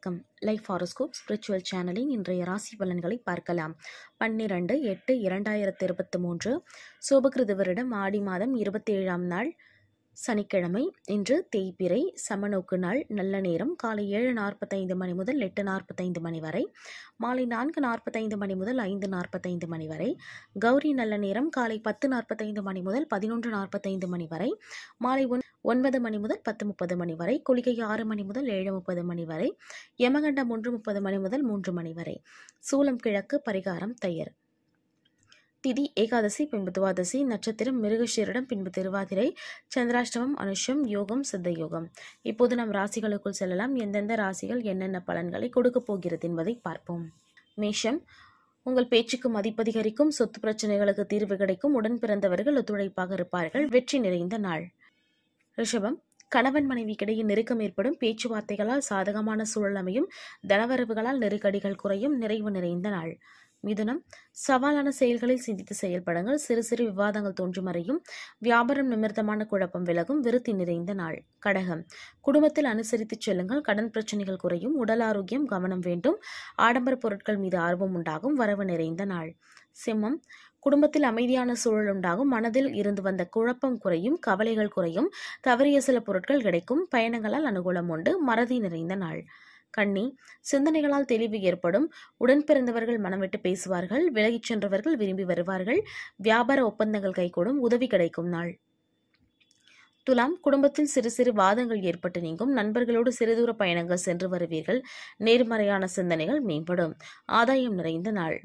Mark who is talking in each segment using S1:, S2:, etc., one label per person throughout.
S1: வணக்கம் life horoscope spiritual சேனலின் இன்றைய ராசி பலன்களை பார்க்கலாம் பன்னிரண்டு எட்டு இரண்டாயிரத்து இருபத்தி மூன்று சோபகிருது வருடம் ஆடி மாதம் இருபத்தி ஏழாம் நாள் சனிக்கிழமை இன்று தேய்பிறை சமநோக்கு நாள் நல்ல நேரம் காலை ஏழு நாற்பத்தைந்து மணி முதல் எட்டு நாற்பத்தைந்து மணி வரை மாலை நான்கு நாற்பத்தைந்து மணி முதல் ஐந்து நாற்பத்தைந்து மணி வரை கௌரி நல்ல நேரம் காலை பத்து நாற்பத்தைந்து மணி முதல் பதினொன்று நாற்பத்தைந்து மணி வரை மாலை ஒன் ஒன்பது மணி முதல் பத்து முப்பது மணி வரை குளிகை ஆறு மணி முதல் ஏழு முப்பது மணி வரை யமகண்டம் ஒன்று முப்பது மணி முதல் மூன்று மணி வரை சூலம் கிழக்கு பரிகாரம் தயிர் திதி ஏகாதசி பின்பு துவாதசி நட்சத்திரம் மிருகஷீரிடம் பின்பு திருவாதிரை சந்திராஷ்டமம் அனுஷம் யோகம் சித்த யோகம் இப்போது நம் ராசிகளுக்குள் செல்லலாம் எந்தெந்த ராசிகள் என்னென்ன பலன்களை கொடுக்கப் போகிறது என்பதை பார்ப்போம் மேஷம் உங்கள் பேச்சுக்கு மதிப்பதிகரிக்கும் சொத்து பிரச்சனைகளுக்கு தீர்வு கிடைக்கும் உடன் பிறந்தவர்கள் ஒத்துழைப்பாக இருப்பார்கள் வெற்றி நிறைந்த நாள் ரிஷபம் கணவன் மனைவிக்கிடையே நெருக்கம் ஏற்படும் பேச்சுவார்த்தைகளால் சாதகமான சூழல் அமையும் தனவரவுகளால் நெருக்கடிகள் குறையும் நிறைவு நிறைந்த நாள் மிதுனம் சவாலான செயல்களில் சிந்தித்து செயல்படுங்கள் சிறு சிறு விவாதங்கள் தோன்றும் வரையும் வியாபாரம் நிமித்தமான குழப்பம் விலகும் விருத்தி நிறைந்த நாள் கடகம் குடும்பத்தில் அனுசரித்துச் செல்லுங்கள் கடன் பிரச்சனைகள் குறையும் உடல் ஆரோக்கியம் கவனம் வேண்டும் ஆடம்பர பொருட்கள் மீது ஆர்வம் உண்டாகும் வரவு நிறைந்த நாள் சிம்மம் குடும்பத்தில் அமைதியான சூழல் உண்டாகும் மனதில் இருந்து வந்த குழப்பம் குறையும் கவலைகள் குறையும் தவறிய சில பொருட்கள் கிடைக்கும் பயணங்களால் அனுகூலம் உண்டு மறதி நிறைந்த நாள் கண்ணி சிந்தனைகளால் தெளிவு ஏற்படும் உடன் பிறந்தவர்கள் மனம் விட்டு பேசுவார்கள் விலகிச் சென்றவர்கள் விரும்பி வருவார்கள் வியாபார ஒப்பந்தங்கள் கைகூடும் உதவி கிடைக்கும் நாள் துலாம் குடும்பத்தில் சிறு சிறு வாதங்கள் ஏற்பட்டு நீங்கும் நண்பர்களோடு சிறுதூர பயணங்கள் சென்று வருவீர்கள் நேர்மறையான சிந்தனைகள் மேம்படும் ஆதாயம் நிறைந்த நாள்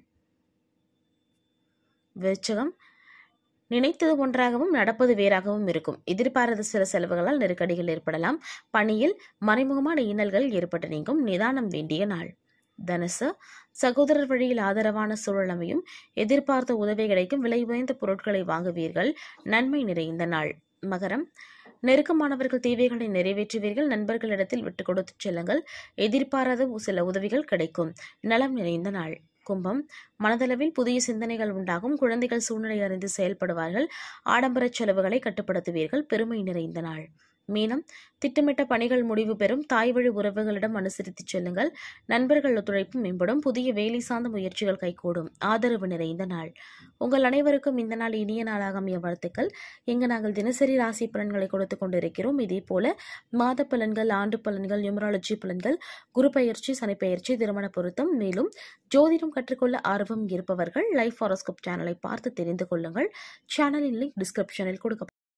S1: விருச்சகம் நினைத்தது ஒன்றாகவும் நடப்பது வேறாகவும் இருக்கும் எதிர்பாராத சில செலவுகளால் நெருக்கடிகள் ஏற்படலாம் பணியில் மறைமுகமான இன்னல்கள் ஏற்பட்டு நீங்கும் நிதானம் வேண்டிய நாள் தனுசு சகோதரர் வழியில் ஆதரவான சூழல் அமையும் எதிர்பார்த்த உதவி கிடைக்கும் விலை உயர்ந்த பொருட்களை வாங்குவீர்கள் நன்மை நிறைந்த நாள் மகரம் நெருக்கமானவர்கள் தேவைகளை நிறைவேற்றுவீர்கள் நண்பர்களிடத்தில் விட்டு கொடுத்து செல்லுங்கள் எதிர்பாராத சில உதவிகள் கிடைக்கும் நலம் நிறைந்த நாள் கும்பம் மனதளவில் புதிய சிந்தனைகள் உண்டாகும் குழந்தைகள் சூழ்நிலை அறிந்து செயல்படுவார்கள் ஆடம்பர செலவுகளை கட்டுப்படுத்துவீர்கள் பெருமை நிறைந்த நாள் மீனம் திட்டமிட்ட பணிகள் முடிவு பெறும் தாய் வழி உறவுகளிடம் அனுசரித்துச் செல்லுங்கள் நண்பர்கள் ஒத்துழைப்பு மேம்படும் புதிய வேலை சார்ந்த முயற்சிகள் கைகூடும் ஆதரவு நிறைந்த நாள் உங்கள் அனைவருக்கும் இந்த நாள் இனிய நாளாக அமைய வாழ்த்துக்கள் இங்கு நாங்கள் தினசரி ராசி பலன்களை கொடுத்து கொண்டிருக்கிறோம் இதே போல மாத பலன்கள் ஆண்டு பலன்கள் நியூமராலஜி பலன்கள் குரு பயிற்சி சனிப்பெயர்ச்சி திருமண பொருத்தம் மேலும் ஜோதிடம் கற்றுக்கொள்ள ஆர்வம் இருப்பவர்கள் லைஃப் ஹாரோஸ்கோப் சேனலை பார்த்து தெரிந்து கொள்ளுங்கள் சேனலின் லிங்க் டிஸ்கிரிப்ஷனில் கொடுக்க